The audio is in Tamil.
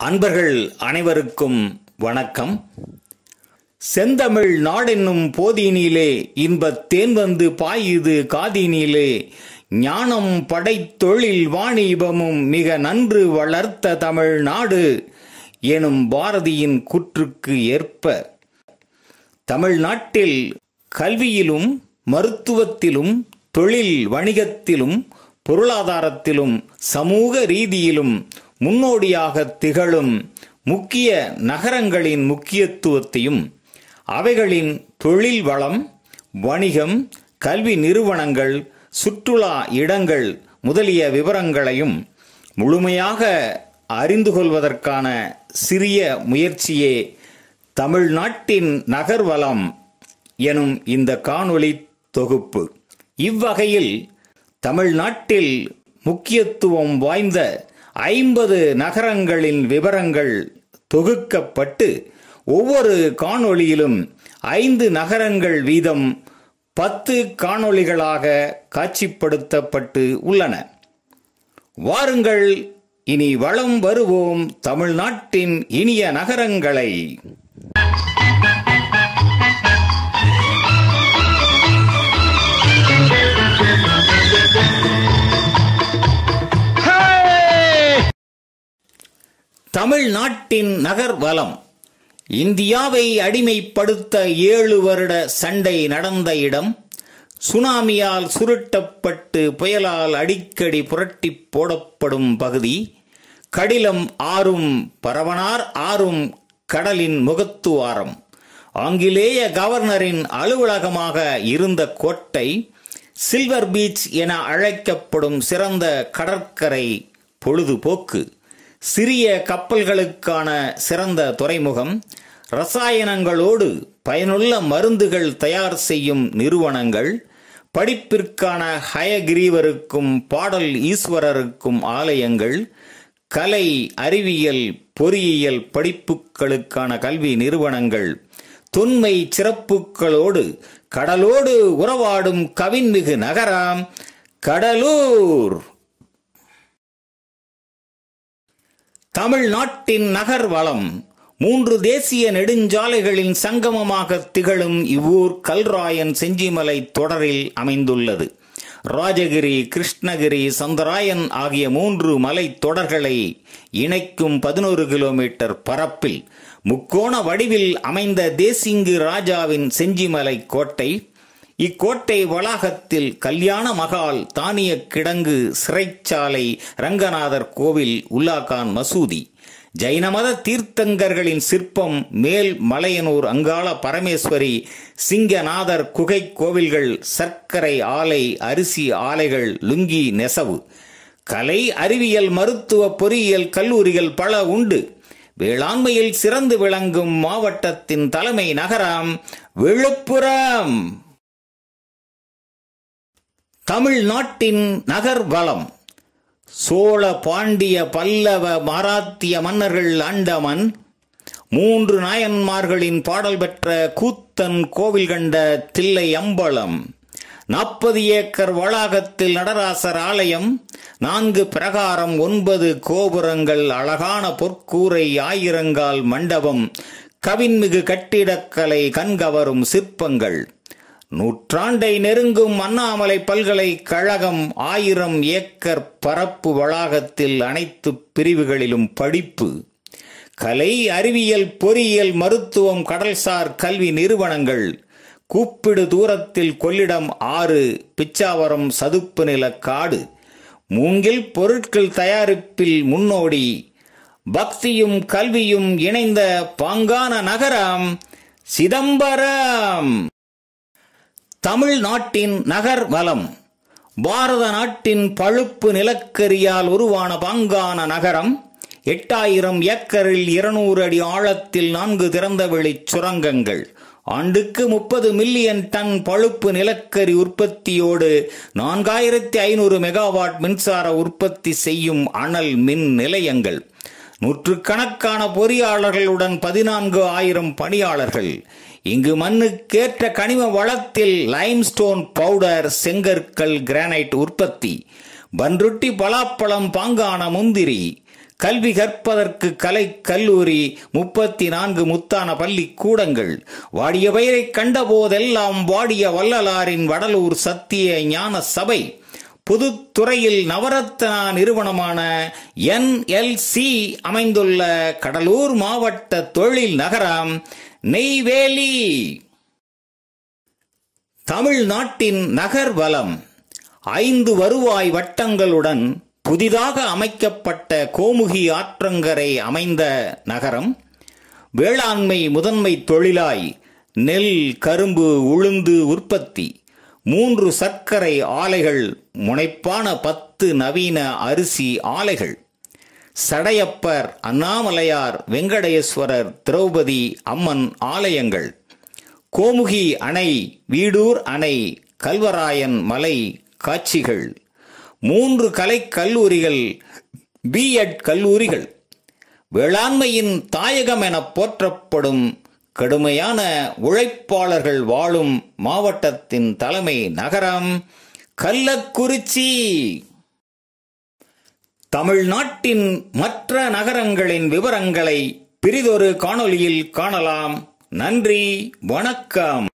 அன்பர்கள் அனைவருக்கும் வணக்கம் செந்தமிழ் நாடென்னும் போதினிலே இன்பத் தேன் வந்து பாயுது காதினிலே ஞானம் படைத்தொழில் வாணிபமும் மிக நன்று வளர்த்த தமிழ் நாடு எனும் பாரதியின் கூற்றுக்கு ஏற்ப தமிழ்நாட்டில் கல்வியிலும் மருத்துவத்திலும் தொழில் வணிகத்திலும் பொருளாதாரத்திலும் சமூக ரீதியிலும் முன்னோடியாக திகழும் முக்கிய நகரங்களின் முக்கியத்துவத்தையும் அவைகளின் தொழில் வளம் வணிகம் கல்வி நிறுவனங்கள் சுற்றுலா இடங்கள் முதலிய விவரங்களையும் முழுமையாக அறிந்து கொள்வதற்கான சிறிய முயற்சியே தமிழ்நாட்டின் நகர்வளம் எனும் இந்த காணொளி தொகுப்பு இவ்வகையில் தமிழ்நாட்டில் முக்கியத்துவம் வாய்ந்த ஐம்பது நகரங்களின் விவரங்கள் தொகுக்கப்பட்டு ஒவ்வொரு காணொளியிலும் ஐந்து நகரங்கள் வீதம் பத்து காணொளிகளாக காட்சிப்படுத்தப்பட்டு உள்ளன வாருங்கள் இனி வளம் வருவோம் தமிழ்நாட்டின் இனிய நகரங்களை தமிழ்நாட்டின் நகர் வலம் இந்தியாவை அடிமைப்படுத்த ஏழு வருட சண்டை நடந்த இடம் சுனாமியால் சுருட்டப்பட்டு புயலால் அடிக்கடி புரட்டி போடப்படும் பகுதி கடிலம் ஆறும் பரவனார் ஆறும் கடலின் முகத்துவாரம் ஆங்கிலேய கவர்னரின் அலுவலகமாக இருந்த கோட்டை சில்வர் பீச் என அழைக்கப்படும் சிறந்த கடற்கரை பொழுதுபோக்கு சிறிய கப்பல்களுக்கான சிறந்த துறைமுகம் ரசாயனங்களோடு பயனுள்ள மருந்துகள் தயார் செய்யும் நிறுவனங்கள் படிப்பிற்கான ஹயகிரீவருக்கும் பாடல் ஈஸ்வரருக்கும் ஆலயங்கள் கலை அறிவியல் பொறியியல் படிப்புகளுக்கான கல்வி நிறுவனங்கள் தொன்மை சிறப்புகளோடு கடலோடு உறவாடும் கவின்மிகு நகரம் கடலூர் தமிழ்நாட்டின் நகர் வளம் மூன்று தேசிய நெடுஞ்சாலைகளின் சங்கமமாக திகழும் இவ்வூர் கல்ராயன் செஞ்சிமலை தொடரில் அமைந்துள்ளது ராஜகிரி கிருஷ்ணகிரி சந்தராயன் ஆகிய மூன்று மலை தொடர்களை இணைக்கும் பதினோரு கிலோமீட்டர் பரப்பில் முக்கோண வடிவில் அமைந்த தேசிங்கு ராஜாவின் செஞ்சிமலை கோட்டை இக்கோட்டை வளாகத்தில் கல்யாண மகால் தானிய கிடங்கு சிறைச்சாலை ரங்கநாதர் கோவில் உல்லாகான் மசூதி ஜைன மத தீர்த்தங்கர்களின் சிற்பம் மேல் மலையனூர் அங்காள பரமேஸ்வரி சிங்கநாதர் குகை கோவில்கள் சர்க்கரை ஆலை அரிசி ஆலைகள் லுங்கி நெசவு கலை அறிவியல் மருத்துவ பொறியியல் கல்லூரிகள் பல உண்டு வேளாண்மையில் சிறந்து விளங்கும் மாவட்டத்தின் தலைமை நகரம் விழுப்புரம் தமிழ்நாட்டின் நகர் வளம் சோழ பாண்டிய பல்லவ மராத்திய மன்னர்கள் ஆண்டமன் மூன்று நாயன்மார்களின் பாடல் பெற்ற கூத்தன் கோவில் கண்ட தில்லை அம்பலம் நாற்பது ஏக்கர் வளாகத்தில் நடராசர் ஆலயம் நான்கு பிரகாரம் ஒன்பது கோபுரங்கள் அழகான பொற்கூரை ஆயிரங்கால் மண்டபம் கவின்மிகு கட்டிடக்கலை கண்கவரும் சிற்பங்கள் நூற்றாண்டை நெருங்கும் அண்ணாமலை பல்கலைக்கழகம் ஆயிரம் ஏக்கர் பரப்பு வளாகத்தில் அனைத்து பிரிவுகளிலும் படிப்பு கலை அறிவியல் பொறியியல் மருத்துவம் கடல்சார் கல்வி நிறுவனங்கள் கூப்பிடு தூரத்தில் கொள்ளிடம் ஆறு பிச்சாவரம் சதுப்பு நில காடு மூங்கில் பொருட்கள் தயாரிப்பில் முன்னோடி பக்தியும் கல்வியும் இணைந்த பாங்கான நகரம் சிதம்பரம் தமிழ்நாட்டின் நகர் வலம் பாரத நாட்டின் பழுப்பு நிலக்கரியால் உருவான பாங்கான நகரம் எட்டாயிரம் ஏக்கரில் இருநூறு அடி ஆழத்தில் நான்கு திறந்தவெளி சுரங்கங்கள் ஆண்டுக்கு முப்பது மில்லியன் டன் பழுப்பு நிலக்கரி உற்பத்தியோடு நான்காயிரத்தி ஐநூறு மெகாவாட் மின்சார உற்பத்தி செய்யும் அனல் மின் நிலையங்கள் நூற்றுக்கணக்கான பொறியாளர்களுடன் பதினான்கு ஆயிரம் பணியாளர்கள் இங்கு மண்ணுக்கேற்ற கனிம வளத்தில் லைம்ஸ்டோன் பவுடர் செங்கற்கள் கிரானைட் உற்பத்தி பன்ருட்டி பலாப்பழம் பாங்கான முந்திரி கல்வி கற்பதற்கு கலை கல்லூரி முப்பத்தி நான்கு முத்தான பள்ளி கூடங்கள் வாடிய பயிரை கண்டபோதெல்லாம் வாடிய வள்ளலாரின் வடலூர் சத்திய ஞான சபை புதுத்துறையில் நவரத்னா நிறுவனமான என்எல்சி அமைந்துள்ள கடலூர் மாவட்ட தொழில் நகரம் நெய்வேலி தமிழ்நாட்டின் நகர் வலம் ஐந்து வருவாய் வட்டங்களுடன் புதிதாக அமைக்கப்பட்ட கோமுகி ஆற்றங்கரை அமைந்த நகரம் வேளாண்மை முதன்மை தொழிலாய் நெல் கரும்பு உளுந்து உற்பத்தி மூன்று சர்க்கரை ஆலைகள் முனைப்பான பத்து நவீன அரிசி ஆலைகள் சடையப்பர் அண்ணாமலையார் வெங்கடேஸ்வரர் திரௌபதி அம்மன் ஆலயங்கள் கோமுகி அணை வீடூர் அணை கல்வராயன் மலை காட்சிகள் மூன்று கலைக் கல்லூரிகள் பிஎட் கல்லூரிகள் வேளாண்மையின் தாயகம் என போற்றப்படும் கடுமையான உழைப்பாளர்கள் வாழும் மாவட்டத்தின் தலைமை நகரம் கள்ளக்குறிச்சி தமிழ்நாட்டின் மற்ற நகரங்களின் விவரங்களை பிரிதொரு காணொளியில் காணலாம் நன்றி வணக்கம்